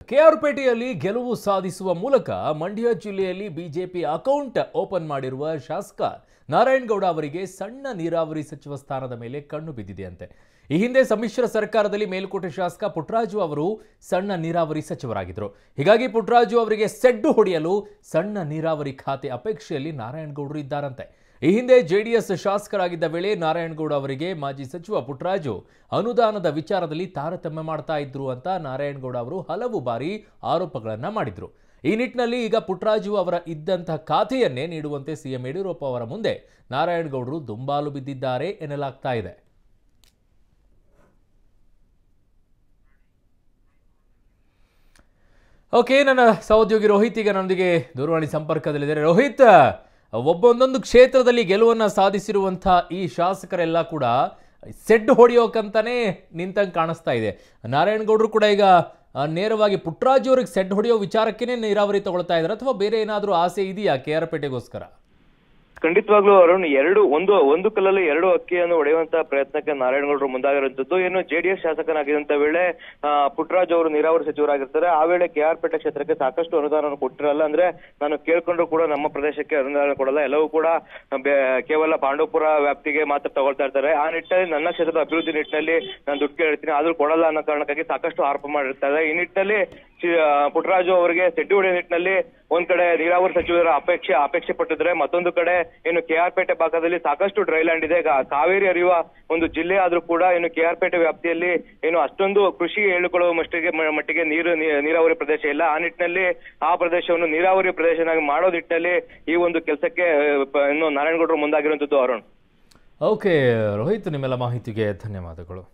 ಕೆಆರ್ಪೇಟೆಯಲ್ಲಿ ಗೆಲುವು ಸಾಧಿಸುವ ಮೂಲಕ ಮಂಡ್ಯ ಜಿಲ್ಲೆಯಲ್ಲಿ ಬಿಜೆಪಿ ಅಕೌಂಟ್ ಓಪನ್ ಮಾಡಿರುವ ಶಾಸಕ ನಾರಾಯಣಗೌಡ ಅವರಿಗೆ ಸಣ್ಣ ನೀರಾವರಿ ಸಚಿವ ಸ್ಥಾನದ ಮೇಲೆ ಕಣ್ಣು ಬಿದ್ದಿದೆಯಂತೆ ಈ ಹಿಂದೆ ಸಮ್ಮಿಶ್ರ ಸರ್ಕಾರದಲ್ಲಿ ಮೇಲುಕೋಟೆ ಶಾಸಕ ಪುಟ್ಟರಾಜು ಅವರು ಸಣ್ಣ ನೀರಾವರಿ ಸಚಿವರಾಗಿದ್ದರು ಹೀಗಾಗಿ ಪುಟ್ಟರಾಜು ಅವರಿಗೆ ಸೆಡ್ಡು ಹೊಡೆಯಲು ಸಣ್ಣ ನೀರಾವರಿ ಖಾತೆ ಅಪೇಕ್ಷೆಯಲ್ಲಿ ನಾರಾಯಣಗೌಡರು ಇದ್ದಾರಂತೆ ಈ ಹಿಂದೆ ಜೆಡಿಎಸ್ ಶಾಸಕರಾಗಿದ್ದ ವೇಳೆ ನಾರಾಯಣಗೌಡ ಅವರಿಗೆ ಮಾಜಿ ಸಚಿವ ಪುಟ್ಟರಾಜು ಅನುದಾನದ ವಿಚಾರದಲ್ಲಿ ತಾರತಮ್ಯ ಮಾಡ್ತಾ ಇದ್ರು ಅಂತ ನಾರಾಯಣಗೌಡ ಅವರು ಹಲವು ಬಾರಿ ಆರೋಪಗಳನ್ನ ಮಾಡಿದ್ರು ಈ ನಿಟ್ಟಿನಲ್ಲಿ ಈಗ ಪುಟ್ಟರಾಜು ಅವರ ಇದ್ದಂತಹ ಖಾತೆಯನ್ನೇ ನೀಡುವಂತೆ ಸಿಎಂ ಯಡಿಯೂರಪ್ಪ ಅವರ ಮುಂದೆ ನಾರಾಯಣಗೌಡರು ದುಂಬಾಲು ಬಿದ್ದಿದ್ದಾರೆ ಎನ್ನಲಾಗ್ತಾ ಇದೆ ಓಕೆ ನನ್ನ ಸಹೋದ್ಯೋಗಿ ರೋಹಿತ್ ಈಗ ನನ್ನೊಂದಿಗೆ ದೂರವಾಣಿ ಸಂಪರ್ಕದಲ್ಲಿದ್ದಾರೆ ರೋಹಿತ್ ಒಬ್ಬೊಂದೊಂದು ಕ್ಷೇತ್ರದಲ್ಲಿ ಗೆಲುವನ್ನ ಸಾಧಿಸಿರುವಂಥ ಈ ಶಾಸಕರೆಲ್ಲ ಕೂಡ ಸೆಡ್ ಹೊಡೆಯೋಕಂತಾನೆ ನಿಂತಂಗೆ ಕಾಣಿಸ್ತಾ ಇದೆ ನಾರಾಯಣಗೌಡರು ಕೂಡ ಈಗ ಆ, ನೇರವಾಗಿ ಪುಟ್ಟರಾಜು ಅವ್ರಿಗೆ ಸೆಡ್ ಹೊಡೆಯೋ ವಿಚಾರಕ್ಕೇನೆ ನೀರಾವರಿ ತಗೊಳ್ತಾ ಇದ್ದಾರೆ ಅಥವಾ ಬೇರೆ ಏನಾದರೂ ಆಸೆ ಇದೆಯಾ ಕೆ ಆರ್ ಪೇಟೆಗೋಸ್ಕರ ಖಂಡಿತವಾಗ್ಲೂ ಅರುಣ್ ಎರಡು ಒಂದು ಒಂದು ಕಲ್ಲಲ್ಲಿ ಎರಡು ಅಕ್ಕಿಯನ್ನು ಹೊಡೆಯುವಂತ ಪ್ರಯತ್ನಕ್ಕೆ ನಾರಾಯಣಗೌಡರು ಮುಂದಾಗಿರುವಂತದ್ದು ಏನು ಜೆಡಿಎಸ್ ಶಾಸಕನಾಗಿದ್ದಂತ ವೇಳೆ ಆ, ಪುಟ್ಟರಾಜು ಅವರು ನೀರಾವರಿ ಸಚಿವರಾಗಿರ್ತಾರೆ ಆ ವೇಳೆ ಕೆ ಆರ್ ಪೇಟೆ ಕ್ಷೇತ್ರಕ್ಕೆ ಸಾಕಷ್ಟು ಅನುದಾನವನ್ನು ಕೊಟ್ಟಿರಲ್ಲ ಅಂದ್ರೆ ನಾನು ಕೇಳ್ಕೊಂಡ್ರು ಕೂಡ ನಮ್ಮ ಪ್ರದೇಶಕ್ಕೆ ಅನುದಾನ ಕೊಡಲ್ಲ ಎಲ್ಲವೂ ಕೂಡ ಬೆ- ಕೇವಲ ಪಾಂಡವಪುರ ವ್ಯಾಪ್ತಿಗೆ ಮಾತ್ರ ತಗೊಳ್ತಾ ಇರ್ತಾರೆ ಆ ನಿಟ್ಟಿನಲ್ಲಿ ನನ್ನ ಕ್ಷೇತ್ರದ ಅಭಿವೃದ್ಧಿ ನಿಟ್ಟಿನಲ್ಲಿ ನಾನು ದುಡ್ಡು ಕೇಳ್ತೀನಿ ಆದ್ರೂ ಕೊಡಲ್ಲ ಅನ್ನೋ ಕಾರಣಕ್ಕಾಗಿ ಸಾಕಷ್ಟು ಆರೋಪ ಮಾಡಿರ್ತಾರೆ ಈ ನಿಟ್ಟಿನಲ್ಲಿ ಶ್ರೀ- ಆ, ಪುಟ್ಟರಾಜು ಅವರಿಗೆ ಸೆಡ್ಡಿ ಹೊಡೆಯೋ ನಿಟ್ಟಿನಲ್ಲಿ ಒಂದ್ ಕಡೆ ನೀರಾವರಿ ಸಚಿವರ ಅಪೇಕ್ಷೆ ಅಪೇಕ್ಷೆ ಪಟ್ಟಿದ್ರೆ ಮತ್ತೊಂದು ಕಡೆ ಏನು ಕೆ ಆರ್ ಪೇಟೆ ಭಾಗದಲ್ಲಿ ಸಾಕಷ್ಟು ಡ್ರೈ ಲ್ಯಾಂಡ್ ಇದೆ ಗಾ- ಕಾವೇರಿ ಹರಿಯುವ ಒಂದು ಜಿಲ್ಲೆ ಆದ್ರೂ ಕೂಡ ಏನು ಕೆ ಆರ್ ಪೇಟೆ ವ್ಯಾಪ್ತಿಯಲ್ಲಿ ಏನು ಅಷ್ಟೊಂದು ಕೃಷಿ ಹೇಳಿಕೊಳ್ಳುವ ಮಟ್ಟಿಗೆ ಮ- ಮಟ್ಟಿಗೆ ನೀರು ನೀ- ನೀರಾವರಿ ಪ್ರದೇಶ ಇಲ್ಲ ಆ ನಿಟ್ಟಿನಲ್ಲಿ ಆ ಪ್ರದೇಶವನ್ನು ನೀರಾವರಿ ಪ್ರದೇಶನಾಗಿ ಮಾಡೋ ನಿಟ್ಟಿನಲ್ಲಿ ಈ ಒಂದು ಕೆಲಸಕ್ಕೆ ಇನ್ನು ನಾರಾಯಣಗೌಡರು ಮುಂದಾಗಿರುವಂತದ್ದು ಅರುಣ್ ಓಕೆ ರೋಹಿತ್ ನಿಮ್ಮೆಲ್ಲ ಮಾಹಿತಿಗೆ ಧನ್ಯವಾದಗಳು